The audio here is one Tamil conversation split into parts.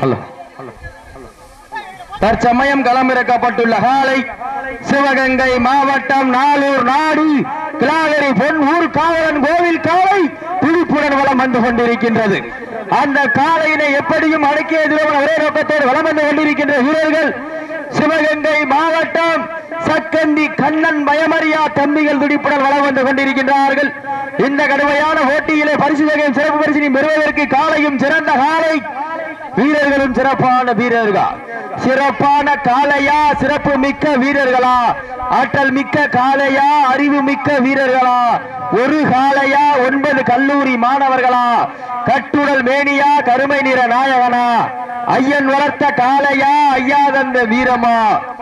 ஹலோ தற்சமயம் களமிறக்கப்பட்டுள்ள காலை சிவகங்கை மாவட்டம் நாளூர் நாடு கிளாகரி பொன் ஊர் காவலன் கோவில் காலை துடிப்புடன் வலம் வந்து கொண்டிருக்கின்றது அந்த காலையினை எப்படியும் அடக்கிய எதிரவன் ஒரே நோக்கத்தோடு வலம் வந்து கொண்டிருக்கின்ற வீரர்கள் சிவகங்கை மாவட்டம் சக்கந்தி கண்ணன் பயமறியா தம்பிகள் துடிப்புடன் வலம் வந்து கொண்டிருக்கின்றார்கள் இந்த கடுமையான போட்டியிலே பரிசு தொகையும் சிறப்பு பரிசினை பெறுவதற்கு காலையும் சிறந்த காலை வீரர்களும் சிறப்பான வீரர்கள் சிறப்பான காளையா சிறப்பு மிக்க வீரர்களா ஆற்றல் மிக்க காளையா அறிவு மிக்க வீரர்களா ஒரு காளையா ஒன்பது கல்லூரி மாணவர்களா கட்டுடல் மேனியா கருமை நிற நாயகனா ஐயன் வளர்த்த காளையா ஐயாதந்த வீரமா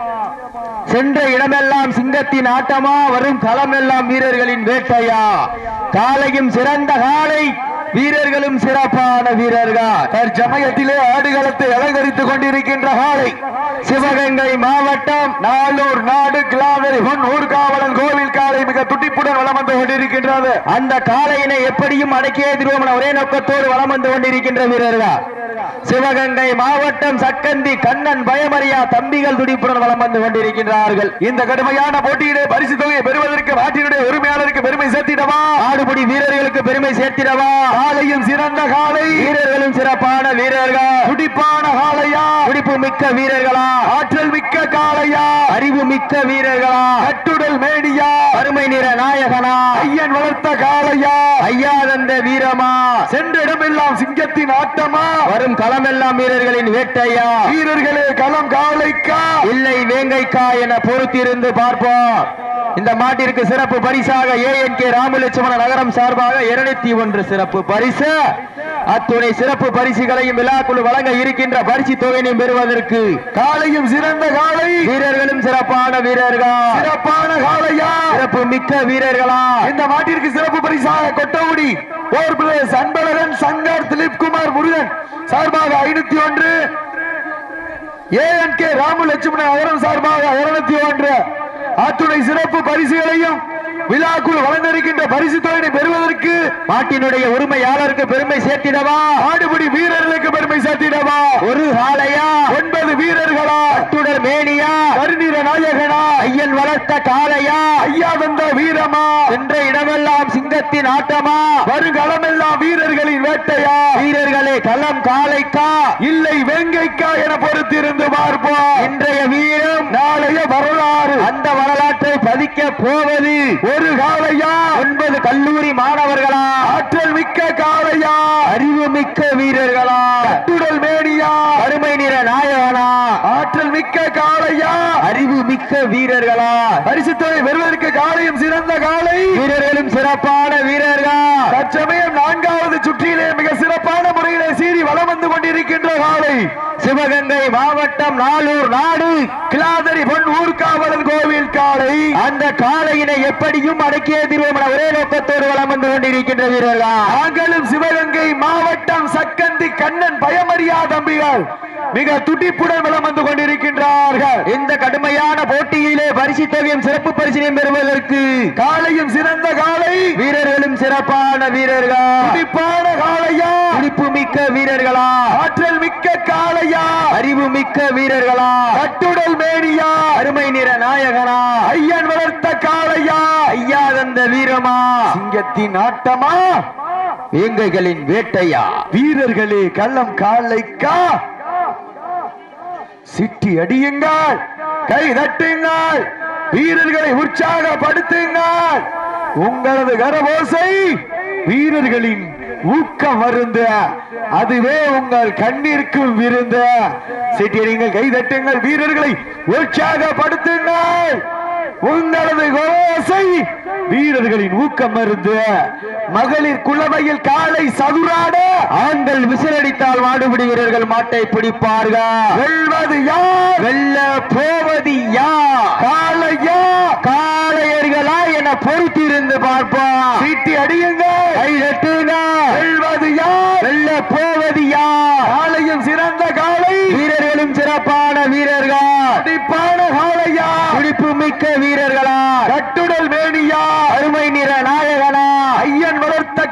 சென்ற இடமெல்லாம் சிங்கத்தின் ஆட்டமா வரும் களமெல்லாம் வீரர்களின் வேட்டையா காலையும் சிறந்த காலை வீரர்களும் சிறப்பான வீரர்கள் தற்சமயத்திலே ஆடுகளத்தை அலங்கரித்துக் கொண்டிருக்கின்ற காலை சிவகங்கை மாவட்டம் நாளூர் நாடு கிளாவரி பொன் ஊர்காவலன் கோவில் காலை மிக துடிப்புடன் வலம் வந்து கொண்டிருக்கின்றது அந்த காளையினை எப்படியும் அடக்கிய திருவமன ஒரே நோக்கத்தோடு வலம் வந்து கொண்டிருக்கின்ற வீரர்கள் சிவகங்கை மாவட்டம் சக்கந்தி கண்ணன் பயமறியா தம்பிகள் துடிப்புடன் வலம் வந்து கொண்டிருக்கின்றார்கள் இந்த கடுமையான போட்டியிலே பரிசு தொகையை பெறுவதற்கு நாட்டினுடைய உரிமையாளருக்கு பெருமை சேர்த்திடவா ஆடுபடி வீரர்களுக்கு பெருமை சேர்த்திடவா காலையும் சிறந்த காலை வீரர்களும் சிறப்பான வீரர்கள் துடிப்பான காளையா துடிப்பு மிக்க வீரர்களா ஆற்றல் மிக்க காளையா அறிவு மிக்க வீரர்களா கட்டுடல் மேடியா அருமை நிற நாயகனா ஐயன் வளர்த்த காளையா ஐயாதந்த வீரமா சென்ற இடமெல்லாம் சிங்கத்தின் ஆட்டமா வரும் களமெல்லாம் வீரர்களின் வேட்டையா வீரர்களே களம் காளைக்கா இல்லை வேங்கைக்கா என பொறுத்திருந்து பார்ப்போம் இந்த மாட்டிற்கு சிறப்பு பரிசாக ஏஎன் கே ராமலட்சுமண நகரம் சார்பாக இருநூத்தி ஒன்று சிறப்பு பரிசு அத்துணை சிறப்பு பரிசுகளையும் விழாக்குழு வழங்க இருக்கின்ற பரிசு தொகையினையும் பெறுவதற்கு காலையும் சிறந்த காலை வீரர்களும் சிறப்பான வீரர்கள் சிறப்பான காலையா சிறப்பு மிக்க வீரர்களா இந்த மாட்டிற்கு சிறப்பு பரிசாக கொட்டகுடி ஓர் பிரதேஷ் அன்பழகன் சங்கர் திலீப் குமார் முருகன் சார்பாக ஐநூத்தி ஒன்று ஏஎன் கே ராமு லட்சுமண நகரம் சார்பாக இருநூத்தி ஒன்று அத்துணை சிறப்பு பரிசுகளையும் விழாக்குள் வளர்ந்திருக்கின்ற பரிசு தொகையை பெறுவதற்கு நாட்டினுடைய உரிமையாளருக்கு பெருமை சேர்த்திடவா ஆடுபடி வீரர்களுக்கு பெருமை சேர்த்திடவா ஒரு காளையா ஒன்பது வீரர்களா அத்துடர் மேனியா கருநீர நாயகனா ஐயன் வளர்த்த காளையா ஐயா வந்த வீரமா என்ற இடமெல்லாம் சிங்கத்தின் ஆட்டமா வருகளமெல்லாம் வீரர்களின் வேட்டையா வீரர்களே களம் காளைக்கா இல்லை வெங்கைக்கா என பொறுத்திருந்து பார்ப்போம் இன்றைய வீரம் நாளைய வரலாறு அந்த வரலாற்றை பதிக்க போவது ஒரு காளையா ஒன்பது கல்லூரி மாணவர்களா ஆற்றல் மிக்க காளையா அறிவு மிக்க வீரர்களா கட்டுடல் மேனியா அருமை நிற நாயகனா ஆற்றல் மிக்க காளையா அறிவு மிக்க வீரர்களா பரிசுத்தொகை பெறுவதற்கு காளையும் சிறந்த காளை வீரர்களும் சிறப்பான வீரர்கள் தற்சமயம் நான்காவது சுற்றிலே மிக சிறப்பான முறையிலே சீறி வலம் வந்து கொண்டிருக்கின்ற காளை சிவகங்கை மாவட்டம் நாளூர் நாடு கிளாதரி பொன் ஊர்காவலன் கோவில் காளை அந்த காளையினை எப்படியும் அடக்கிய திருவமன ஒரே நோக்கத்தோடு வலம் வந்து கொண்டிருக்கின்ற வீரர்கள் நாங்களும் சிவகங்கை மாவட்டம் சக்கந்தி கண்ணன் பயமறியா தம்பிகள் மிக துடிப்புடன் வலம் வந்து கொண்டிருக்கின்றார்கள் இந்த கடுமையான போட்டியிலே பரிசு தொகையும் சிறப்பு பரிசினையும் பெறுவதற்கு காலையும் சிறந்த காலை வீரர்களும் சிறப்பான வீரர்கள் துடிப்பான காளையா துடிப்பு மிக்க வீரர்களா ஆற்றல் மிக்க காளையா அறிவு மிக்க வீரர்களா கட்டுடல் மேனியா அருமை நிற நாயகனா ஐயன் வளர்த்த காளையா ஐயா தந்த வீரமா சிங்கத்தின் ஆட்டமா வேங்கைகளின் வேட்டையா வீரர்களே கள்ளம் காளைக்கா சிட்டி அடியுங்கள் கை தட்டுங்கள் வீரர்களை உற்சாகப்படுத்துங்கள் உங்களது கரவோசை வீரர்களின் ஊக்கம் வருந்த அதுவே உங்கள் கண்ணிற்கும் விருந்த சிட்டியடிங்கள் கை தட்டுங்கள் வீரர்களை உற்சாகப்படுத்துங்கள் உங்களது கோசை வீரர்களின் ஊக்கம் மருந்து மகளிர் குளவையில் காலை சதுராட ஆண்கள் விசிலடித்தால் மாடுபிடி வீரர்கள் மாட்டை பிடிப்பார்கள் வெல்வது யார் வெல்ல போவது யார் காளையா காளையர்களா என பொறுத்திருந்து பார்ப்போம் சீட்டி அடியுங்க கை தட்டுங்க வெல்வது யார் வெல்ல போவது யார் காளையும் சிறந்த காளை வீரர்களும் சிறப்பான வீரர்கள் துடிப்பான காளையா துடிப்பு மிக்க வீரர்களா கட்டுடல் மேனியா அருமை நிற நாயகனா ஐயன் வளர்த்த காளை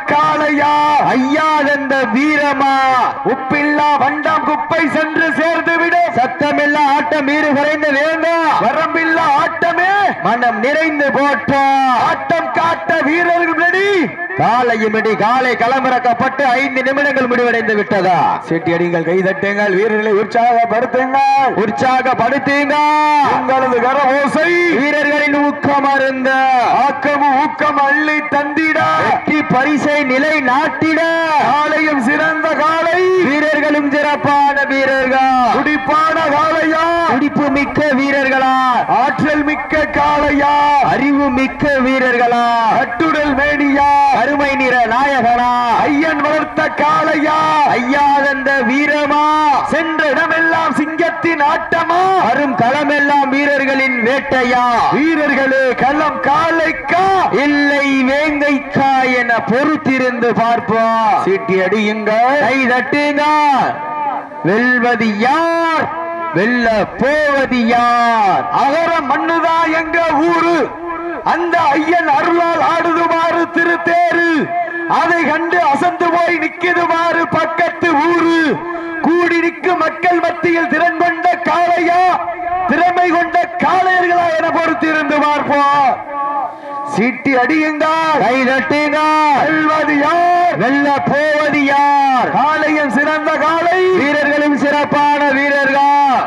காளையா ஐயாதந்த வீரமா உப்பில்லா வண்டாம் குப்பை சென்று சேர்ந்து விடு சத்தமில்லா ஆட்டம் வீறு குறைந்து வேண்டாம் வரம்பில்லா ஆட்டமே மனம் நிறைந்து போற்றா ஆட்டம் காட்ட வீரர்கள் ரெடி காலையுமிடி காலை களமிறக்கப்பட்டு ஐந்து நிமிடங்கள் முடிவடைந்து விட்டதா சீட்டி அடிங்கள் கை தட்டுங்கள் வீரர்களை உற்சாகப்படுத்துங்கள் உற்சாகப்படுத்தீங்க உங்களது கரவோசை வீரர்களின் ஊக்கம் அருந்த ஆக்கமும் ஊக்கம் அள்ளி தந்திட வெற்றி பரிசை நிலை நாட்டிட காலையும் சிறந்த காலை வீரர்களும் சிறப்பான வீரர்கள் துடிப்பான காளையா துடிப்பு மிக்க வீரர்களா ஆற்றல் மிக்க காளையா அறிவு மிக்க வீரர்களா கட்டுடல் மேனியா கருமை நிற நாயகனா ஐயன் வளர்த்த காளையா ஐயாதந்த வீரமா சென்ற இடமெல்லாம் சிங்கத்தின் ஆட்டமா வரும் களமெல்லாம் வீரர்களின் வேட்டையா வீரர்களே களம் காளைக்கா இல்லை வேங்கைக்கா என பொறுத்திருந்து பார்ப்போம் சீட்டி அடியுங்க கை தட்டுங்க வெல்வது யார் வெல்ல போவது யார் அகர மண்ணுதா எங்க ஊரு அந்த ஐயன் அருளால் ஆடுதுமாறு திருத்தேரு அதை கண்டு அசந்து போய் நிக்குதுமாறு பக்கத்து ஊரு கூடி நிற்கும் மக்கள் மத்தியில் திறன் கொண்ட காளையா திறமை கொண்ட காளையர்களா என பொறுத்திருந்து பார்ப்போம் சீட்டி அடியுங்க கை தட்டுங்க வெல்வது யார் வெல்ல போவது யார் காளையன் சிறந்த காளை வீரர்களும் சிறப்பான வீரர்கள்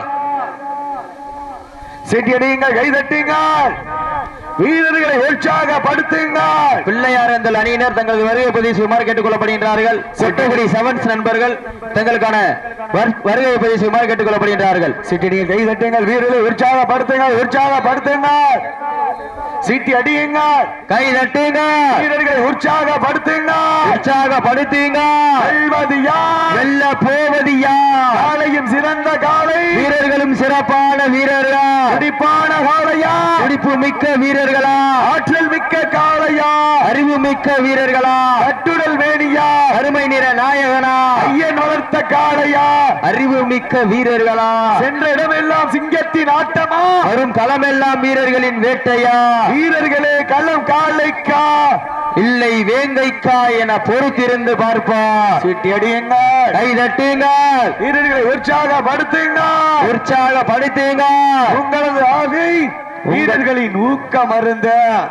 சீட்டி அடியுங்க கை தட்டுங்கள் வீரர்களை உற்சாகப்படுத்துங்கள் பிள்ளையாரந்தல் அணியினர் தங்களது வருகை பதிவு சுமார் கேட்டுக் கொள்ளப்படுகின்றார்கள் சொட்டுக்குடி செவன்ஸ் நண்பர்கள் தங்களுக்கான வர்- வருகை பதிவு சுமார் கேட்டுக் கொள்ளப்படுகின்றார்கள் சீட்டி கை தட்டுங்கள் வீரர்களை உற்சாகப்படுத்துங்கள் உற்சாகப்படுத்துங்கள் சீட்டி அடியுங்கள் கை தட்டுங்க வீரர்களை உற்சாகப்படுத்துங்கள் உற்சாகப்படுத்தீங்க வெல்வது யார் வெல்ல போவது யார் காளையும் சிறந்த காளை வீரர்களும் சிறப்பான வீரர்களா துடிப்பான காளையா துடிப்பு மிக்க வீரர்களா ஆற்றல் மிக்க காளையா அறிவு மிக்க வீரர்களா கட்டுடல் வேணியா அருமை நிற நாயகனா ஐயன் வளர்த்த காளையா அறிவு மிக்க வீரர்களா சென்ற இடமெல்லாம் சிங்கத்தின் ஆட்டமா வரும் களமெல்லாம் வீரர்களின் வேட்டையா வீரர்களே களம் காளைக்கா இல்லை வேங்கைக்கா என பொறுத்திருந்து பார்ப்போம் சீட்டி அடியுங்கள் கை தட்டுங்க வீரர்களை உற்சாகப்படுத்துங்கள் உற்சாகப்படுத்துங்க உங்களது ஆகை வீரர்களின் ஊக்கம் அருந்த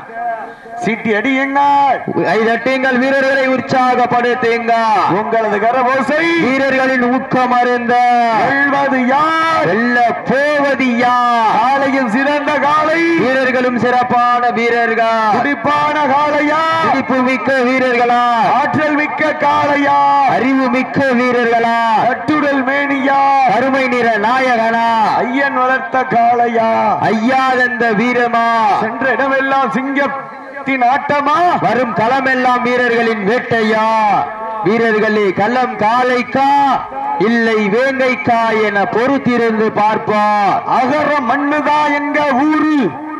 சீட்டி அடியுங்கள் கை தட்டுங்கள் வீரர்களை உற்சாகப்படுத்துங்க உங்களது கரபோசை வீரர்களின் ஊக்கம் அருந்த வெல்வது யார் வெல்ல போவது யார் காளையும் சிறந்த காளை வீரர்களும் சிறப்பான வீரர்கள் துடிப்பான காளையா துடிப்பு மிக்க வீரர்களா ஆற்றல் மிக்க காளையா அறிவு மிக்க வீரர்களா கட்டுடல் மேனியா அருமை நிற நாயகனா ஐயன் வளர்த்த காளையா ஐயாதந்த வீரமா சென்ற இடமெல்லாம் சிங்கத்தின் ஆட்டமா வரும் களமெல்லாம் வீரர்களின் வேட்டையா வீரர்களே களம் காலைக்கா இல்லை வேங்கைக்கா என பொறுத்திருந்து பார்ப்போம் அகர மண்ணுதா எங்க ஊரு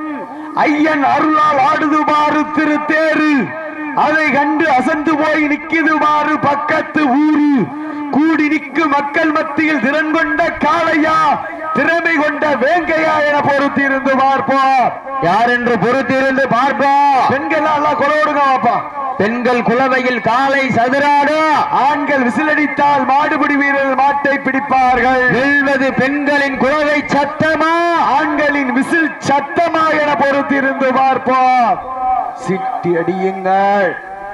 ஐயன் அருளால் ஆடுதுமாறு திருத்தேரு அதை கண்டு அசந்து போய் நிக்குதுமாறு பக்கத்து ஊரு கூடி நிற்கும் மக்கள் மத்தியில் திறன் கொண்ட காளையா திறமை கொண்ட வேங்கையா என பொறுத்திருந்து பார்ப்போம் யார் என்று பொறுத்திருந்து பார்ப்போம் பெண்கள் எல்லாம் கொலோடுங்க வாப்பா பெண்கள் குலவையில் காலை சதுராடு ஆண்கள் விசிலடித்தால் மாடுபிடி வீரர்கள் மாட்டை பிடிப்பார்கள் வெல்வது பெண்களின் குலவை சத்தமா ஆண்களின் விசில் சத்தமா என பொறுத்திருந்து பார்ப்போம் சிட்டி அடியுங்கள்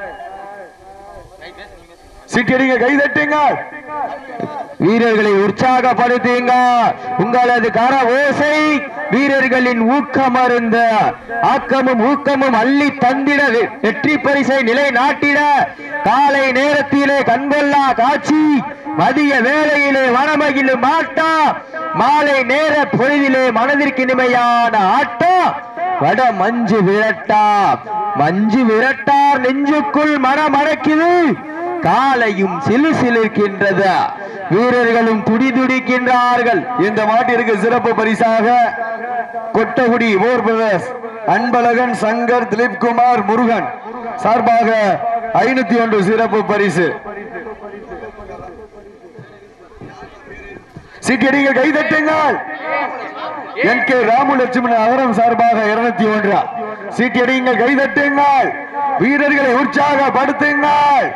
சிட்டி அடிங்க கை தட்டுங்கள் வீரர்களை உற்சாகப்படுத்துங்க உங்களது கர ஓசை வீரர்களின் ஊக்கம் அருந்த ஆக்கமும் ஊக்கமும் அள்ளி தந்திட வெ- வெற்றி பரிசை நிலை நாட்டிட காலை நேரத்திலே கண்கொள்ளா காட்சி மதிய வேளையிலே வனமகிழும் ஆட்டா மாலை நேர பொழுதிலே மனதிற்கு இனிமையான ஆட்டம் வட மஞ்சு விரட்டா மஞ்சு விரட்டார் நெஞ்சுக்குள் மனமடக்குது காலையும் சிலு சிலிர்க்கின்றது வீரர்களும் துடி துடிக்கின்றார்கள் இந்த மாட்டிற்கு சிறப்பு பரிசாக கொட்டகுடி ஓர் பிரதர்ஸ் அன்பழகன் சங்கர் திலீப் குமார் முருகன் சார்பாக ஐநூத்தி ஒன்று சிறப்பு பரிசு சீக்கிரங்க கை தட்டுங்கள் என் கே ராமு லட்சுமணன் அகரம் சார்பாக இருநூத்தி ஒன்று சீட்டியடிங்கள் கை தட்டுங்கள் வீரர்களை உற்சாகப்படுத்துங்கள்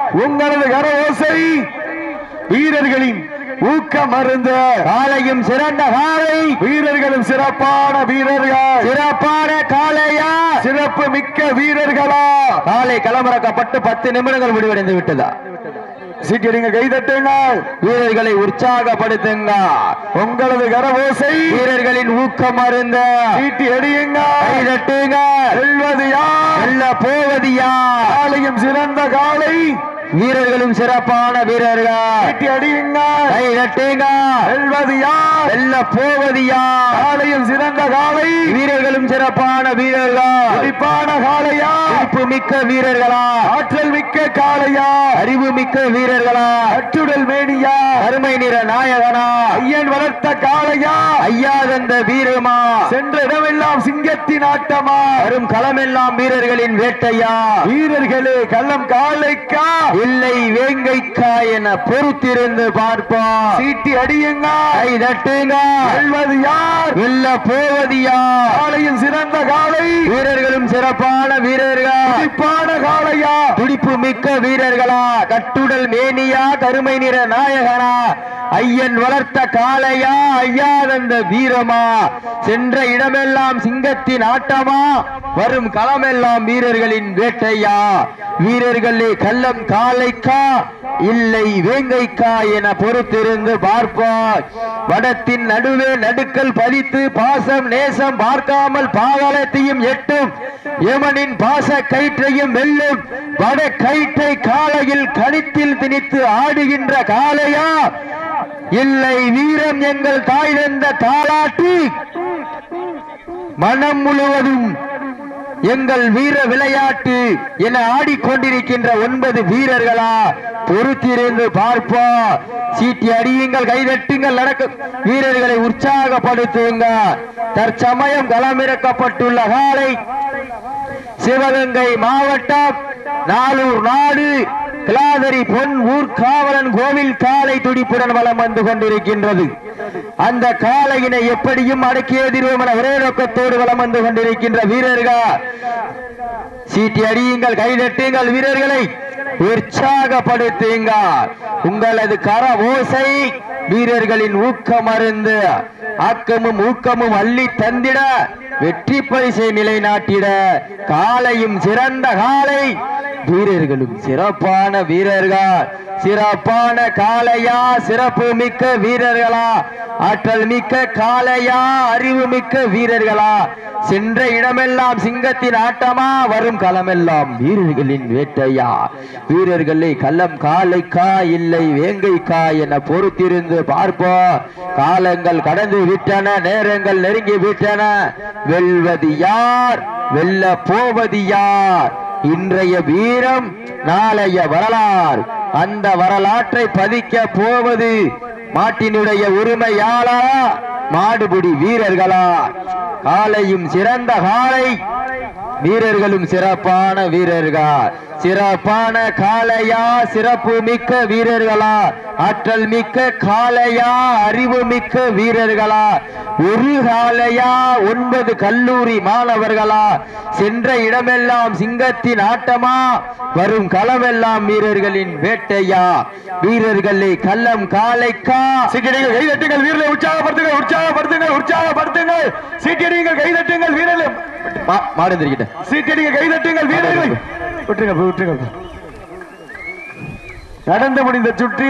உங்களது கர ஓசை வீரர்களின் ஊக்கம் மருந்த காலையும் சிறந்த காலை வீரர்களும் சிறப்பான வீரர்கள் சிறப்பான காளையா சிறப்பு மிக்க வீரர்களா காலை களமிறக்கப்பட்டு பத்து நிமிடங்கள் முடிவடைந்து விட்டதா சீக்கிரங்க கைதட்டுங்கள் வீரர்களை உற்சாகப்படுத்துங்க உங்களது கர ஓசை வீரர்களின் ஊக்கம் அருந்த சீட்டி அடியுங்க கைதட்டுங்க வெல்வது யார் வெல்ல போவது யார் காலையும் சிறந்த காலை வீரர்களும் சிறப்பான வீரர்கள் சீட்டி அடியுங்க கைதட்டுங்க வெல்வது யார் வெல்ல போவது யார் காலையும் சிறந்த காலை வீரர்களும் சிறப்பான வீரர்கள் துடிப்பான காளையா துடிப்பு மிக்க வீரர்களா ஆற்றல் மிக்க காளையா அறிவு மிக்க வீரர்களா அட்டுடல் மேனியா அருமை நிற நாயகனா ஐயன் வளர்த்த காளையா ஐயா தந்த வீரமா சென்ற இடமெல்லாம் சிங்கத்தின் ஆட்டமா வரும் களமெல்லாம் வீரர்களின் வேட்டையா வீரர்களே கள்ளம் காளைக்கா இல்லை வேங்கைக்கா என பொறுத்திருந்து பார்ப்போம் சீட்டி அடியுங்க கை தட்டுங்க வெல்வது யார் வெல்ல போவது யார் காளையும் சிறந்த காளை வீரர்களும் சிறப்பான வீரர்கள் துடிப்பான காளையா துடிப்பு மிக்க வீரர்களா கட்டுடல் மேனியா கருமை நிற நாயகனா ஐயன் வளர்த்த காளையா ஐயா தந்த வீரமா சென்ற இடமெல்லாம் சிங்கத்தின் ஆட்டமா வரும் களமெல்லாம் வீரர்களின் வேட்டையா வீரர்களே கள்ளம் காளைக்கா இல்லை வேங்கைக்கா என பொறுத்திருந்து பார்ப்போம் வடத்தின் நடுவே நடுக்கல் பதித்து பாசம் நேசம் பார்க்காமல் பாதாளத்தையும் எட்டும் யமனின் பாச கயிற்றையும் வெல்லும் வட கயிற்றை காலையில் கணித்தில் திணித்து ஆடுகின்ற காளையா இல்லை வீரம் எங்கள் தாய் தந்த தாலாட்டி மனம் முழுவதும் எங்கள் வீர விளையாட்டு என ஆடிக்கொண்டிருக்கின்ற ஒன்பது வீரர்களா பொறுத்திருந்து பார்ப்போம் சீட்டி அடியுங்கள் கைதட்டுங்கள் நடக்க வீரர்களை உற்சாகப்படுத்துங்க தற்சமயம் களமிறக்கப்பட்டுள்ள காலை சிவகங்கை மாவட்டம் நாளூர் நாடு கிளாதரி பொன் ஊர் காவலன் கோவில் காலை துடிப்புடன் வலம் வந்து கொண்டிருக்கின்றது அந்த காளையினை எப்படியும் அடக்கி எதிர்வோம் என ஒரே நோக்கத்தோடு வலம் வந்து கொண்டிருக்கின்ற வீரர்கள் சீட்டி அடியுங்கள் கைதட்டுங்கள் வீரர்களை உற்சாகப்படுத்துங்க உங்களது கர ஓசை வீரர்களின் ஊக்கம் அருந்து ஆக்கமும் ஊக்கமும் அள்ளி தந்திட வெற்றி பரிசை நிலைநாட்டிட காலையும் சிறந்த காலை வீரர்களும் சிறப்பான வீரர்கள் சிறப்பான காளையா சிறப்பு மிக்க வீரர்களா ஆற்றல் மிக்க காளையா அறிவு மிக்க வீரர்களா சென்ற இடமெல்லாம் சிங்கத்தின் ஆட்டமா வரும் களமெல்லாம் வீரர்களின் வேட்டையா வீரர்களே கள்ளம் காளைக்கா இல்லை வேங்கைக்கா என பொறுத்திருந்து பார்ப்போம் காலங்கள் கடந்து விட்டன நேரங்கள் நெருங்கி விட்டன வெல்வது யார் வெல்ல போவது யார் இன்றைய வீரம் நாளைய வரலாறு அந்த வரலாற்றை பதிக்க போவது மாட்டினுடைய உரிமையாளரா மாடுபிடி வீரர்களா காலையும் சிறந்த காலை வீரர்களும் சிறப்பான வீரர்கள் சிறப்பான காளையா சிறப்பு மிக்க வீரர்களா ஆற்றல் மிக்க காளையா அறிவு மிக்க வீரர்களா ஒரு காளையா ஒன்பது கல்லூரி மாணவர்களா சென்ற இடமெல்லாம் சிங்கத்தின் ஆட்டமா வரும் களமெல்லாம் வீரர்களின் வேட்டையா வீரர்களே கள்ளம் காளைக்கா சீக்கிரங்கள் கைதட்டுங்கள் வீரர்களை உற்சாகப்படுத்துங்கள் உற்சாகப்படுத்துங்கள் உற்சாகப்படுத்துங்கள் சீக்கிரங்கள் கைதட்டுங்கள் வீரர்களை மா- மாடு எந்திரிக்கிட்ட சீக்கிரங்கள் கைதட்டுங்கள் வீரர்களை விட்டுருங்க விட்டுருங்க நடந்து முடிந்த சுற்றில்